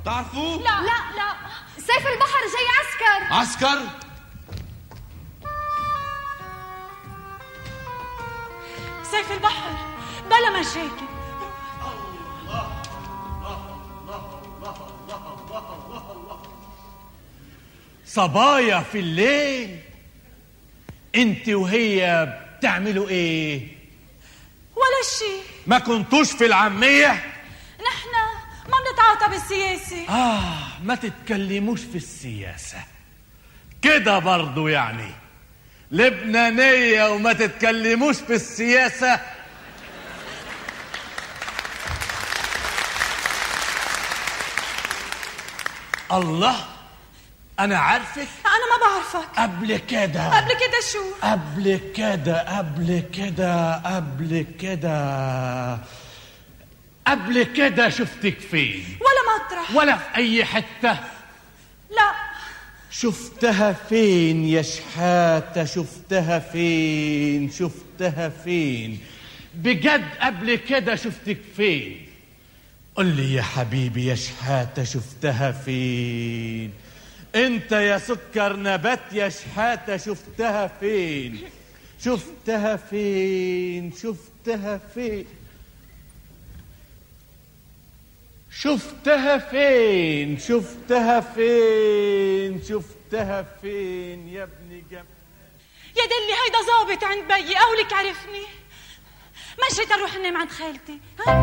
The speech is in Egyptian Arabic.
تعرفوه لا لا لا سيف البحر جاي عسكر عسكر سيف البحر بلا مشاكل صبايا في الليل انت وهي بتعملوا ايه ولا شيء ما كنتوش في العامية نحن ما بنتعاطى بالسياسة آه ما تتكلموش في السياسة كده برضو يعني لبنانية وما تتكلموش في السياسة الله أنا عارفك أنا ما بعرفك قبل كده قبل كده شو قبل كده قبل كده قبل كده قبل كده شفتك فين ولا مطرح ولا في أي حتة لا شفتها فين يا شحاتة شفتها فين شفتها فين بجد قبل كده شفتك فين قل لي يا حبيبي يا شحاتة شفتها فين انت يا سكر نبات يا شحاتة شفتها فين شفتها فين شفتها فين شفتها فين شفتها فين شفتها فين يا ابني جم يا دلي هيدا ظابط عند بيي أولك عرفني مشيت أروح أنام عند خالتي ها